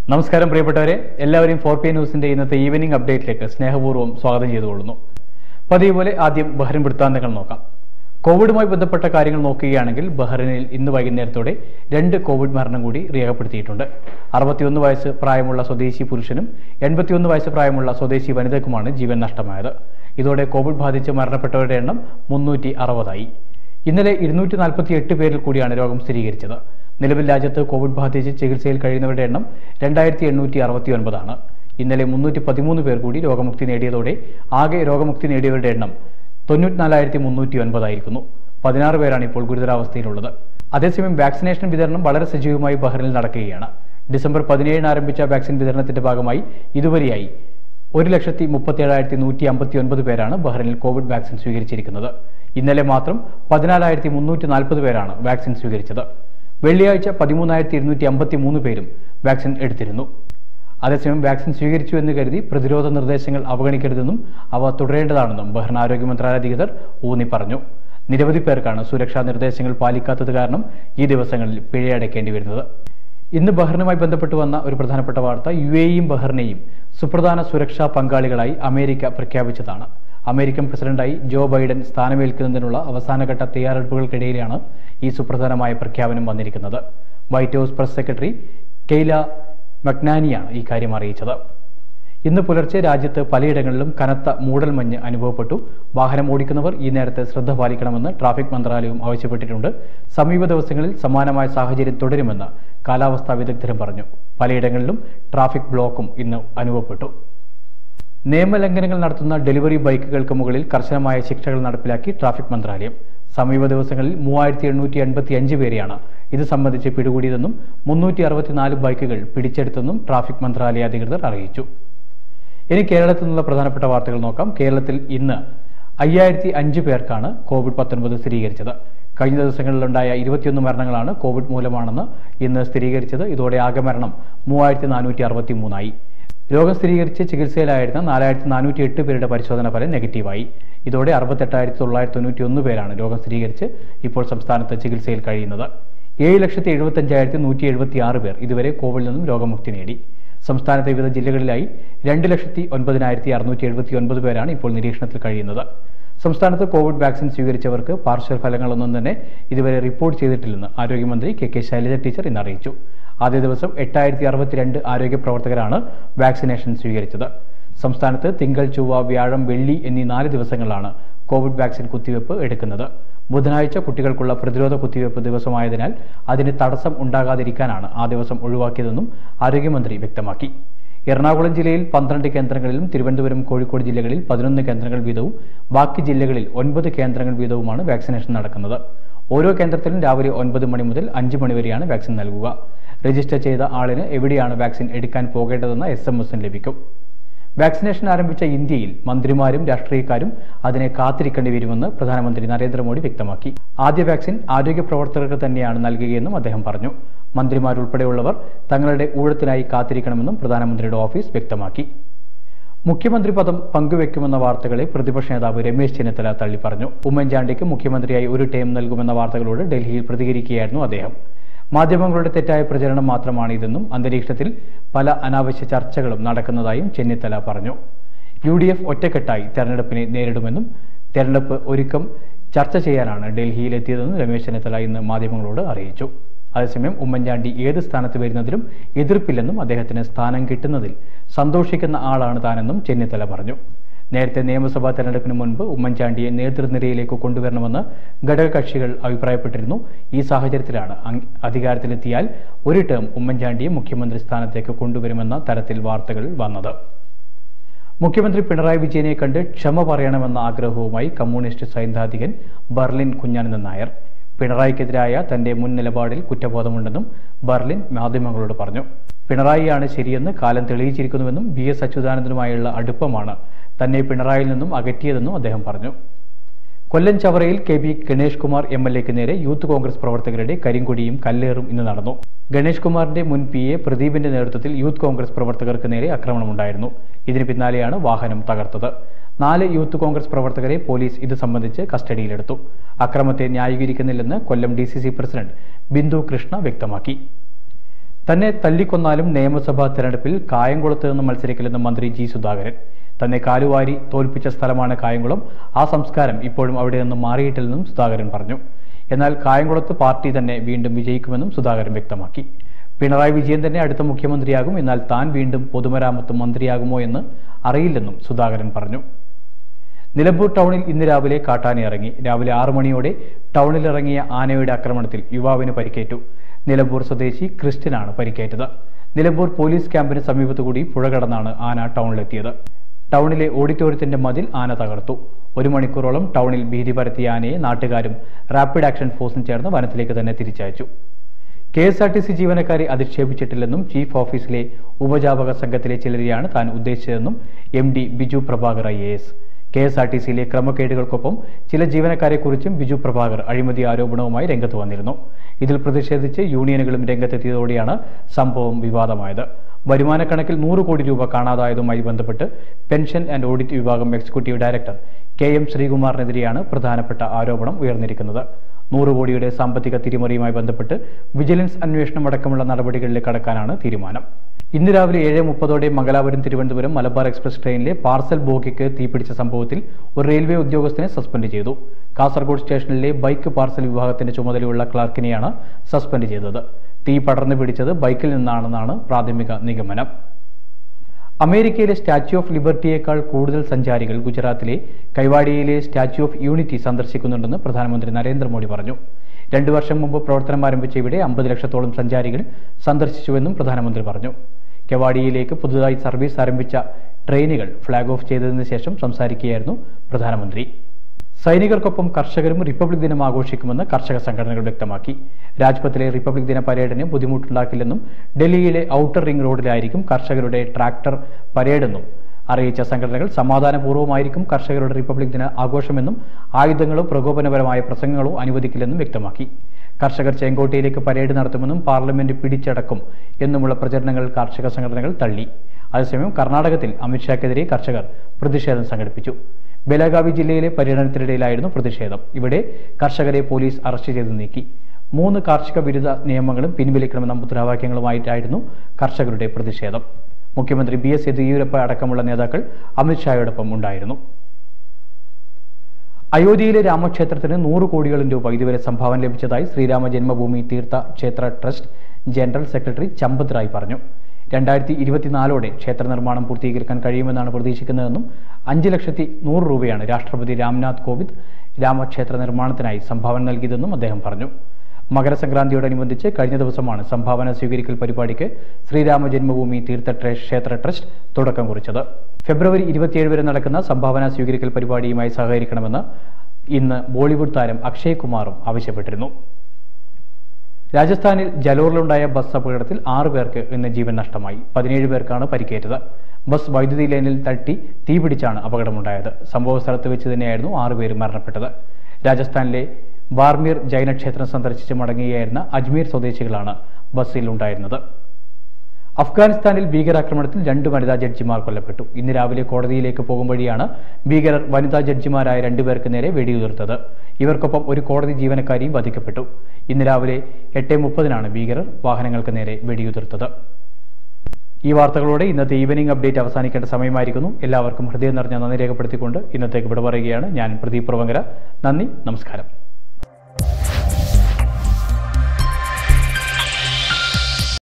നമസ്കാരം പ്രിയപ്പെട്ടവരെ എല്ലാവരെയും ഫോർ പി ന്യൂസിന്റെ ഇന്നത്തെ ഈവനിംഗ് അപ്ഡേറ്റിലേക്ക് സ്നേഹപൂർവ്വം സ്വാഗതം ചെയ്തുകൊള്ളുന്നു പതിവ് പോലെ ആദ്യം ബഹ്റിൻ വൃത്താന്തങ്ങൾ നോക്കാം കോവിഡുമായി ബന്ധപ്പെട്ട കാര്യങ്ങൾ നോക്കുകയാണെങ്കിൽ ബഹ്റിനിൽ ഇന്ന് വൈകുന്നേരത്തോടെ രണ്ട് കോവിഡ് മരണം കൂടി രേഖപ്പെടുത്തിയിട്ടുണ്ട് അറുപത്തിയൊന്ന് വയസ്സ് പ്രായമുള്ള സ്വദേശി പുരുഷനും എൺപത്തിയൊന്ന് വയസ്സ് പ്രായമുള്ള സ്വദേശി വനിതയ്ക്കുമാണ് ജീവൻ നഷ്ടമായത് ഇതോടെ കോവിഡ് ബാധിച്ച് മരണപ്പെട്ടവരുടെ എണ്ണം മുന്നൂറ്റി അറുപതായി ഇന്നലെ ഇരുന്നൂറ്റി നാൽപ്പത്തി എട്ട് പേരിൽ കൂടിയാണ് രോഗം സ്ഥിരീകരിച്ചത് നിലവിൽ രാജ്യത്ത് കോവിഡ് ബാധിച്ച് ചികിത്സയിൽ കഴിയുന്നവരുടെ എണ്ണം രണ്ടായിരത്തി എണ്ണൂറ്റി അറുപത്തി ഒൻപതാണ് ഇന്നലെ മുന്നൂറ്റി പതിമൂന്ന് പേർ കൂടി രോഗമുക്തി നേടിയതോടെ ആകെ രോഗമുക്തി നേടിയവരുടെ എണ്ണം തൊണ്ണൂറ്റിനാലായിരത്തി മുന്നൂറ്റി ഒൻപതായിരിക്കുന്നു പതിനാറ് പേരാണ് ഇപ്പോൾ ഗുരുതരാവസ്ഥയിലുള്ളത് അതേസമയം വാക്സിനേഷൻ വിതരണം വളരെ സജീവമായി ബഹ്റിനിൽ നടക്കുകയാണ് ഡിസംബർ പതിനേഴിന് ആരംഭിച്ച വാക്സിൻ വിതരണത്തിന്റെ ഭാഗമായി ഇതുവരെയായി ഒരു ലക്ഷത്തി മുപ്പത്തിയേഴായിരത്തി നൂറ്റി അമ്പത്തി ഒൻപത് പേരാണ് ബഹ്റിനിൽ കോവിഡ് വാക്സിൻ സ്വീകരിച്ചിരിക്കുന്നത് ഇന്നലെ മാത്രം പതിനാലായിരത്തി മുന്നൂറ്റി നാൽപ്പത് പേരാണ് വാക്സിൻ സ്വീകരിച്ചത് വെള്ളിയാഴ്ച പതിമൂന്നായിരത്തി ഇരുന്നൂറ്റി അമ്പത്തി മൂന്ന് പേരും വാക്സിൻ എടുത്തിരുന്നു അതേസമയം വാക്സിൻ സ്വീകരിച്ചു എന്ന് കരുതി പ്രതിരോധ നിർദ്ദേശങ്ങൾ അവഗണിക്കരുതെന്നും അവ തുടരേണ്ടതാണെന്നും ബഹ്റിൻ ആരോഗ്യ മന്ത്രാലയ അധികൃതർ ഊന്നി പറഞ്ഞു നിരവധി പേർക്കാണ് സുരക്ഷാ നിർദ്ദേശങ്ങൾ പാലിക്കാത്തത് കാരണം ഈ ദിവസങ്ങളിൽ പിഴയടയ്ക്കേണ്ടി വരുന്നത് ഇന്ന് ബഹ്റിനുമായി ബന്ധപ്പെട്ട് വന്ന ഒരു പ്രധാനപ്പെട്ട വാർത്ത യു എയും ബഹ്റിനെയും സുപ്രധാന സുരക്ഷാ പങ്കാളികളായി അമേരിക്ക പ്രഖ്യാപിച്ചതാണ് അമേരിക്കൻ പ്രസിഡന്റായി ജോ ബൈഡൻ സ്ഥാനമേൽക്കുന്നതിനുള്ള അവസാനഘട്ട തയ്യാറെടുപ്പുകൾക്കിടയിലാണ് ഈ സുപ്രധാനമായ പ്രഖ്യാപനം വന്നിരിക്കുന്നത് White House press secretary Kayleigh മക്നാനിയാണ് ഈ കാര്യം അറിയിച്ചത് ഇന്ന് പുലർച്ചെ രാജ്യത്ത് പലയിടങ്ങളിലും കനത്ത മൂടൽമഞ്ഞ് അനുഭവപ്പെട്ടു വാഹനം ഓടിക്കുന്നവർ ഈ നേരത്തെ ശ്രദ്ധ പാലിക്കണമെന്ന് ട്രാഫിക് മന്ത്രാലയവും ആവശ്യപ്പെട്ടിട്ടുണ്ട് സമീപ ദിവസങ്ങളിൽ സമാനമായ സാഹചര്യം തുടരുമെന്ന് കാലാവസ്ഥാ വിദഗ്ധരും പറഞ്ഞു പലയിടങ്ങളിലും ട്രാഫിക് ബ്ലോക്കും ഇന്ന് അനുഭവപ്പെട്ടു നിയമലംഘനങ്ങൾ നടത്തുന്ന ഡെലിവറി ബൈക്കുകൾക്ക് മുകളിൽ കർശനമായ ശിക്ഷകൾ നടപ്പിലാക്കി ട്രാഫിക് മന്ത്രാലയം സമീപ ദിവസങ്ങളിൽ മൂവായിരത്തി എണ്ണൂറ്റി എൺപത്തി അഞ്ച് പേരെയാണ് ഇത് സംബന്ധിച്ച് പിടികൂടിയതെന്നും മുന്നൂറ്റി അറുപത്തിനാല് ബൈക്കുകൾ പിടിച്ചെടുത്തെന്നും ട്രാഫിക് മന്ത്രാലയ അധികൃതർ അറിയിച്ചു ഇനി കേരളത്തിൽ നിന്നുള്ള പ്രധാനപ്പെട്ട വാർത്തകൾ നോക്കാം കേരളത്തിൽ ഇന്ന് അയ്യായിരത്തി അഞ്ച് പേർക്കാണ് കോവിഡ് പത്തൊൻപത് സ്ഥിരീകരിച്ചത് കഴിഞ്ഞ ദിവസങ്ങളിലുണ്ടായ ഇരുപത്തിയൊന്ന് മരണങ്ങളാണ് കോവിഡ് മൂലമാണെന്ന് ഇന്ന് സ്ഥിരീകരിച്ചത് ഇതോടെ ആകെ മരണം മൂവായിരത്തി നാനൂറ്റി അറുപത്തി മൂന്നായി രോഗം സ്ഥിരീകരിച്ച് ചികിത്സയിലായിരുന്ന നാലായിരത്തി നാനൂറ്റി എട്ട് പേരുടെ പരിശോധന ഫലം നെഗറ്റീവായി ഇതോടെ അറുപത്തെട്ടായിരത്തി തൊള്ളായിരത്തി തൊണ്ണൂറ്റി ഒന്ന് പേരാണ് രോഗം സ്ഥിരീകരിച്ച് ഇപ്പോൾ സംസ്ഥാനത്ത് ചികിത്സയിൽ കഴിയുന്നത് ഏഴ് ലക്ഷത്തി എഴുപത്തഞ്ചായിരത്തി നൂറ്റി എഴുപത്തി ആറ് പേർ ഇതുവരെ കോവിഡിൽ നിന്നും രോഗമുക്തി നേടി സംസ്ഥാനത്തെ വിവിധ ജില്ലകളിലായി രണ്ട് ലക്ഷത്തി ഒൻപതിനായിരത്തി അറുന്നൂറ്റി എഴുപത്തി ഒൻപത് പേരാണ് ഇപ്പോൾ നിരീക്ഷണത്തിൽ കഴിയുന്നത് സംസ്ഥാനത്ത് കോവിഡ് വാക്സിൻ സ്വീകരിച്ചവർക്ക് പാർശ്വഫലങ്ങളൊന്നും തന്നെ ഇതുവരെ റിപ്പോർട്ട് ചെയ്തിട്ടില്ലെന്ന് ആരോഗ്യമന്ത്രി കെ കെ ശൈലജ ടീച്ചർ ഇന്ന് അറിയിച്ചു ആദ്യ ദിവസം എട്ടായിരത്തി അറുപത്തിരണ്ട് ആരോഗ്യ പ്രവർത്തകരാണ് വാക്സിനേഷൻ സ്വീകരിച്ചത് സംസ്ഥാനത്ത് തിങ്കൾ ചൊവ്വ വ്യാഴം വെള്ളി എന്നീ നാല് ദിവസങ്ങളിലാണ് കോവിഡ് വാക്സിൻ കുത്തിവയ്പ് എടുക്കുന്നത് ബുധനാഴ്ച കുട്ടികൾക്കുള്ള പ്രതിരോധ കുത്തിവയ്പ് ദിവസമായതിനാൽ അതിന് തടസ്സം ഉണ്ടാകാതിരിക്കാനാണ് ആ ദിവസം ഒഴിവാക്കിയതെന്നും ആരോഗ്യമന്ത്രി വ്യക്തമാക്കി എറണാകുളം ജില്ലയിൽ പന്ത്രണ്ട് കേന്ദ്രങ്ങളിലും തിരുവനന്തപുരം കോഴിക്കോട് ജില്ലകളിൽ പതിനൊന്ന് കേന്ദ്രങ്ങൾ വീതവും ബാക്കി ജില്ലകളിൽ ഒൻപത് കേന്ദ്രങ്ങൾ വീതവുമാണ് വാക്സിനേഷൻ നടക്കുന്നത് ഓരോ കേന്ദ്രത്തിലും രാവിലെ ഒൻപത് മണി മുതൽ അഞ്ച് മണി വരെയാണ് വാക്സിൻ നൽകുക രജിസ്റ്റർ ചെയ്ത ആളിന് എവിടെയാണ് വാക്സിൻ എടുക്കാൻ പോകേണ്ടതെന്ന എസ് എം എസും ലഭിക്കും വാക്സിനേഷൻ ആരംഭിച്ച ഇന്ത്യയിൽ മന്ത്രിമാരും രാഷ്ട്രീയക്കാരും അതിനെ കാത്തിരിക്കേണ്ടി വരുമെന്ന് പ്രധാനമന്ത്രി നരേന്ദ്രമോദി വ്യക്തമാക്കി ആദ്യ വാക്സിൻ ആരോഗ്യ പ്രവർത്തകർക്ക് തന്നെയാണ് നൽകുകയെന്നും അദ്ദേഹം പറഞ്ഞു മന്ത്രിമാരുൾപ്പെടെയുള്ളവർ തങ്ങളുടെ ഊഴത്തിനായി കാത്തിരിക്കണമെന്നും പ്രധാനമന്ത്രിയുടെ ഓഫീസ് വ്യക്തമാക്കി മുഖ്യമന്ത്രി പദം പങ്കുവെക്കുമെന്ന വാർത്തകളെ പ്രതിപക്ഷ നേതാവ് രമേശ് ചെന്നിത്തല തള്ളിപ്പറഞ്ഞു ഉമ്മൻചാണ്ടിക്ക് മുഖ്യമന്ത്രിയായി ഒരു ടേം നൽകുമെന്ന വാർത്തകളോട് ഡൽഹിയിൽ പ്രതികരിക്കുകയായിരുന്നു അദ്ദേഹം മാധ്യമങ്ങളുടെ തെറ്റായ പ്രചരണം മാത്രമാണ് ഇതെന്നും അന്തരീക്ഷത്തിൽ പല അനാവശ്യ ചർച്ചകളും നടക്കുന്നതായും ചെന്നിത്തല പറഞ്ഞു യു ഡി എഫ് ഒറ്റക്കെട്ടായി തെരഞ്ഞെടുപ്പിനെ നേരിടുമെന്നും തെരഞ്ഞെടുപ്പ് ഒരുക്കം ചർച്ച ചെയ്യാനാണ് ഡൽഹിയിലെത്തിയതെന്ന് രമേശ് ചെന്നിത്തല ഇന്ന് മാധ്യമങ്ങളോട് അറിയിച്ചു അതേസമയം ഉമ്മൻചാണ്ടി ഏത് സ്ഥാനത്ത് വരുന്നതിലും എതിർപ്പില്ലെന്നും അദ്ദേഹത്തിന് സ്ഥാനം കിട്ടുന്നതിൽ സന്തോഷിക്കുന്ന ആളാണ് താനെന്നും ചെന്നിത്തല പറഞ്ഞു നേരത്തെ നിയമസഭാ തെരഞ്ഞെടുപ്പിന് മുൻപ് ഉമ്മൻചാണ്ടിയെ നേതൃനിരയിലേക്ക് കൊണ്ടുവരണമെന്ന് ഘടകകക്ഷികൾ അഭിപ്രായപ്പെട്ടിരുന്നു ഈ സാഹചര്യത്തിലാണ് അങ് അധികാരത്തിലെത്തിയാൽ ഒരു ടേം ഉമ്മൻചാണ്ടിയെ മുഖ്യമന്ത്രി സ്ഥാനത്തേക്ക് കൊണ്ടുവരുമെന്ന തരത്തിൽ വാർത്തകൾ വന്നത് മുഖ്യമന്ത്രി പിണറായി വിജയനെ കണ്ട് ക്ഷമ പറയണമെന്ന ആഗ്രഹവുമായി കമ്മ്യൂണിസ്റ്റ് സൈദ്ധാന്തികൻ ബർലിൻ കുഞ്ഞാനന്ദൻ നായർ പിണറായിക്കെതിരായ തന്റെ മുൻ നിലപാടിൽ കുറ്റബോധമുണ്ടെന്നും ബർലിൻ മാധ്യമങ്ങളോട് പറഞ്ഞു പിണറായിയാണ് ശരിയെന്ന് കാലം തെളിയിച്ചിരിക്കുന്നുവെന്നും വി എസ് അച്യുതാനന്ദനുമായുള്ള അടുപ്പമാണ് തന്നെ പിണറായിയിൽ നിന്നും അകറ്റിയതെന്നും അദ്ദേഹം പറഞ്ഞു കൊല്ലം ചവറയിൽ K P Ganesh Kumar M L എക്ക് നേരെ യൂത്ത് കോൺഗ്രസ് പ്രവർത്തകരുടെ കരിങ്കൊടിയും കല്ലേറും ഇന്ന് നടന്നു ഗണേഷ് കുമാറിന്റെ മുൻ പി എ പ്രദീപിന്റെ നേതൃത്വത്തിൽ യൂത്ത് കോൺഗ്രസ് പ്രവർത്തകർക്ക് നേരെ ആക്രമണമുണ്ടായിരുന്നു ഇതിന് പിന്നാലെയാണ് വാഹനം തകർത്തത് നാല് യൂത്ത് കോൺഗ്രസ് പ്രവർത്തകരെ പോലീസ് ഇത് സംബന്ധിച്ച് കസ്റ്റഡിയിലെടുത്തു അക്രമത്തെ ന്യായീകരിക്കുന്നില്ലെന്ന് കൊല്ലം ഡി പ്രസിഡന്റ് ബിന്ദു കൃഷ്ണ വ്യക്തമാക്കി തന്നെ തല്ലിക്കൊന്നാലും നിയമസഭാ തെരഞ്ഞെടുപ്പിൽ കായംകുളത്ത് നിന്ന് മത്സരിക്കില്ലെന്ന് മന്ത്രി ജി സുധാകരൻ തന്നെ കാലുവാരി തോൽപ്പിച്ച സ്ഥലമാണ് കായംകുളം ആ സംസ്കാരം ഇപ്പോഴും അവിടെ നിന്ന് മാറിയിട്ടില്ലെന്നും സുധാകരൻ പറഞ്ഞു എന്നാൽ കായംകുളത്ത് പാർട്ടി തന്നെ വീണ്ടും വിജയിക്കുമെന്നും സുധാകരൻ വ്യക്തമാക്കി പിണറായി വിജയൻ തന്നെ അടുത്ത മുഖ്യമന്ത്രിയാകും എന്നാൽ താൻ വീണ്ടും പൊതുമരാമത്ത് മന്ത്രിയാകുമോ എന്ന് അറിയില്ലെന്നും സുധാകരൻ പറഞ്ഞു നിലമ്പൂർ ടൗണിൽ ഇന്ന് രാവിലെ കാട്ടാന ഇറങ്ങി രാവിലെ ആറു മണിയോടെ ടൗണിലിറങ്ങിയ ആനയുടെ ആക്രമണത്തിൽ യുവാവിന് പരിക്കേറ്റു നിലമ്പൂർ സ്വദേശി ക്രിസ്ത്യനാണ് പരിക്കേറ്റത് നിലമ്പൂർ പോലീസ് ക്യാമ്പിന് സമീപത്തുകൂടി പുഴ കടന്നാണ് ആന ടൗണിലെത്തിയത് ടൗണിലെ ഓഡിറ്റോറിയത്തിന്റെ മതിൽ ആന തകർത്തു ഒരു മണിക്കൂറോളം ടൗണിൽ ഭീതി പരത്തിയ ആനയെ നാട്ടുകാരും റാപ്പിഡ് ആക്ഷൻ ഫോഴ്സും ചേർന്ന് വനത്തിലേക്ക് തന്നെ തിരിച്ചയച്ചു K S R T C ജീവനക്കാരെ അധിക്ഷേപിച്ചിട്ടില്ലെന്നും ചീഫ് ഓഫീസിലെ ഉപജാപക സംഘത്തിലെ ചിലരെയാണ് താൻ ഉദ്ദേശിച്ചതെന്നും M D Biju Prabhakar I A S K S R T സിയിലെ ക്രമക്കേടുകൾക്കൊപ്പം ചില ജീവനക്കാരെക്കുറിച്ചും ബിജു പ്രഭാകർ അഴിമതി ആരോപണവുമായി രംഗത്ത് വന്നിരുന്നു ഇതിൽ പ്രതിഷേധിച്ച് യൂണിയനുകളും രംഗത്തെത്തിയതോടെയാണ് സംഭവം വിവാദമായത് വരുമാനക്കണക്കിൽ നൂറ് കോടി രൂപ കാണാതായതുമായി ബന്ധപ്പെട്ട് പെൻഷൻ ആൻഡ് ഓഡിറ്റ് വിഭാഗം എക്സിക്യൂട്ടീവ് ഡയറക്ടർ കെ എം ശ്രീകുമാറിനെതിരെയാണ് പ്രധാനപ്പെട്ട ആരോപണം ഉയർന്നിരിക്കുന്നത് നൂറ് കോടിയുടെ സാമ്പത്തിക തിരിമറിയുമായി ബന്ധപ്പെട്ട് വിജിലൻസ് അന്വേഷണം അടക്കമുള്ള നടപടികളിലേക്ക് കടക്കാനാണ് തീരുമാനം ഇന്ന് രാവിലെ ഏഴ് മുപ്പതോടെ മംഗലാപുരം തിരുവനന്തപുരം മലബാർ എക്സ്പ്രസ് ട്രെയിനിലെ പാർസൽ ബോഗിക്ക് തീപിടിച്ച സംഭവത്തിൽ ഒരു റെയിൽവേ ഉദ്യോഗസ്ഥനെ സസ്പെൻഡ് ചെയ്തു കാസർഗോഡ് സ്റ്റേഷനിലെ ബൈക്ക് പാർസൽ വിഭാഗത്തിന്റെ ചുമതലയുള്ള ക്ലാർക്കിനെയാണ് സസ്പെൻഡ് ചെയ്തത് തീ പടർന്നു പിടിച്ചത് ബൈക്കിൽ നിന്നാണെന്നാണ് പ്രാഥമിക നിഗമനം അമേരിക്കയിലെ സ്റ്റാച്യു ഓഫ് ലിബർട്ടിയേക്കാൾ കൂടുതൽ സഞ്ചാരികൾ ഗുജറാത്തിലെ കൈവാടിയിലെ സ്റ്റാച്യു ഓഫ് യൂണിറ്റി സന്ദർശിക്കുന്നുണ്ടെന്ന് പ്രധാനമന്ത്രി നരേന്ദ്രമോദി പറഞ്ഞു രണ്ടു വർഷം മുമ്പ് പ്രവർത്തനം ആരംഭിച്ച ഇവിടെ അമ്പത് ലക്ഷത്തോളം സഞ്ചാരികൾ സന്ദർശിച്ചുവെന്നും പ്രധാനമന്ത്രി പറഞ്ഞു കെവാഡിയയിലേക്ക് പുതുതായി സർവീസ് ആരംഭിച്ച ട്രെയിനുകൾ ഫ്ളാഗ് ഓഫ് ചെയ്തതിനു ശേഷം സംസാരിക്കുകയായിരുന്നു പ്രധാനമന്ത്രി സൈനികർക്കൊപ്പം കർഷകരും റിപ്പബ്ലിക് ദിനം ആഘോഷിക്കുമെന്ന് കർഷക സംഘടനകൾ വ്യക്തമാക്കി രാജ്പഥിലെ റിപ്പബ്ലിക് ദിന പരേഡിന് ബുദ്ധിമുട്ടുണ്ടാക്കില്ലെന്നും ഡൽഹിയിലെ ഔട്ടർ റിംഗ് റോഡിലായിരിക്കും കർഷകരുടെ ട്രാക്ടർ പരേഡെന്നും അറിയിച്ച സംഘടനകൾ സമാധാനപൂർവ്വമായിരിക്കും കർഷകരുടെ റിപ്പബ്ലിക് ദിന ആഘോഷമെന്നും ആയുധങ്ങളോ പ്രകോപനപരമായ പ്രസംഗങ്ങളോ അനുവദിക്കില്ലെന്നും വ്യക്തമാക്കി കർഷകർ ചെങ്കോട്ടയിലേക്ക് പരേഡ് നടത്തുമെന്നും പാർലമെന്റ് പിടിച്ചടക്കും എന്നുമുള്ള പ്രചരണങ്ങൾ കാർഷിക സംഘടനകൾ തള്ളി അതേസമയം കർണാടകത്തിൽ അമിത്ഷാക്കെതിരെ കർഷകർ പ്രതിഷേധം സംഘടിപ്പിച്ചു ബെലഗാവി ജില്ലയിലെ പര്യടനത്തിനിടയിലായിരുന്നു പ്രതിഷേധം ഇവിടെ കർഷകരെ പോലീസ് അറസ്റ്റ് ചെയ്ത് നീക്കി മൂന്ന് കാർഷിക വിരുദ്ധ നിയമങ്ങളും പിൻവലിക്കണമെന്ന മുദ്രാവാക്യങ്ങളുമായിട്ടായിരുന്നു കർഷകരുടെ പ്രതിഷേധം മുഖ്യമന്ത്രി ബി എസ് യെദ്യൂരപ്പ അടക്കമുള്ള നേതാക്കൾ അമിത്ഷായോടൊപ്പം ഉണ്ടായിരുന്നു അയോധ്യയിലെ രാമക്ഷേത്രത്തിന് നൂറ് കോടിയോളം രൂപ ഇതുവരെ സംഭാവന ലഭിച്ചതായി ശ്രീരാമ ജന്മഭൂമി തീർത്ഥ ക്ഷേത്ര trust general secretary Champat Rai പറഞ്ഞു രണ്ടായിരത്തി ഇരുപത്തിനാലോടെ ക്ഷേത്ര നിർമ്മാണം പൂർത്തീകരിക്കാൻ കഴിയുമെന്നാണ് പ്രതീക്ഷിക്കുന്നതെന്നും അഞ്ച് ലക്ഷത്തി നൂറ് രൂപയാണ് രാഷ്ട്രപതി രാംനാഥ് കോവിന്ദ് രാമക്ഷേത്ര നിർമ്മാണത്തിനായി സംഭാവന നൽകിയതെന്നും അദ്ദേഹം പറഞ്ഞു മകരസംക്രാന്തിയോടനുബന്ധിച്ച് കഴിഞ്ഞ ദിവസമാണ് സംഭാവന സ്വീകരിക്കൽ പരിപാടിക്ക് ശ്രീരാമ ജന്മഭൂമി തീർത്ഥ ട്ര- ക്ഷേത്ര ട്രസ്റ്റ് തുടക്കം കുറിച്ചത് ഫെബ്രുവരി ഇരുപത്തിയേഴ് വരെ നടക്കുന്ന സംഭാവന സ്വീകരിക്കൽ പരിപാടിയുമായി സഹകരിക്കണമെന്ന് ഇന്ന് ബോളിവുഡ് താരം അക്ഷയ് കുമാറും ആവശ്യപ്പെട്ടിരുന്നു രാജസ്ഥാനിൽ ജലോറിലുണ്ടായ ബസ് അപകടത്തിൽ ആറു പേർക്ക് ഇന്ന് ജീവൻ നഷ്ടമായി പതിനേഴ് പേർക്കാണ് പരിക്കേറ്റത് ബസ് വൈദ്യുതി ലൈനിൽ തട്ടി തീപിടിച്ചാണ് അപകടമുണ്ടായത് സംഭവ സ്ഥലത്ത് വെച്ച് തന്നെയായിരുന്നു ആറുപേരും മരണപ്പെട്ടത് രാജസ്ഥാനിലെ ബാർമീർ ജൈന ക്ഷേത്രം സന്ദർശിച്ച് മടങ്ങുകയായിരുന്ന അജ്മീർ സ്വദേശികളാണ് ബസ്സിൽ ഉണ്ടായിരുന്നത് അഫ്ഗാനിസ്ഥാനിൽ ഭീകരാക്രമണത്തിൽ രണ്ട് വനിതാ ജഡ്ജിമാർ കൊല്ലപ്പെട്ടു ഇന്ന് രാവിലെ കോടതിയിലേക്ക് പോകും വഴിയാണ് ഭീകരർ വനിതാ ജഡ്ജിമാരായ രണ്ടുപേർക്ക് നേരെ വെടിയുതിർത്തത് ഇവർക്കൊപ്പം ഒരു കോടതി ജീവനക്കാരിയും വധിക്കപ്പെട്ടു ഇന്ന് രാവിലെ എട്ട് മുപ്പതിനാണ് ഭീകരർ വാഹനങ്ങൾക്ക് നേരെ വെടിയുതിർത്തത് ഈ വാർത്തകളോടെ ഇന്നത്തെ ഈവനിംഗ് അപ്ഡേറ്റ് അവസാനിക്കേണ്ട സമയമായിരിക്കുന്നു എല്ലാവർക്കും ഹൃദയം നിറഞ്ഞ നന്ദി രേഖപ്പെടുത്തിക്കൊണ്ട് ഇന്നത്തേക്ക് വിട പറയുകയാണ് ഞാൻ പ്രദീപ് പ്രവങ്കര നന്ദി നമസ്കാരം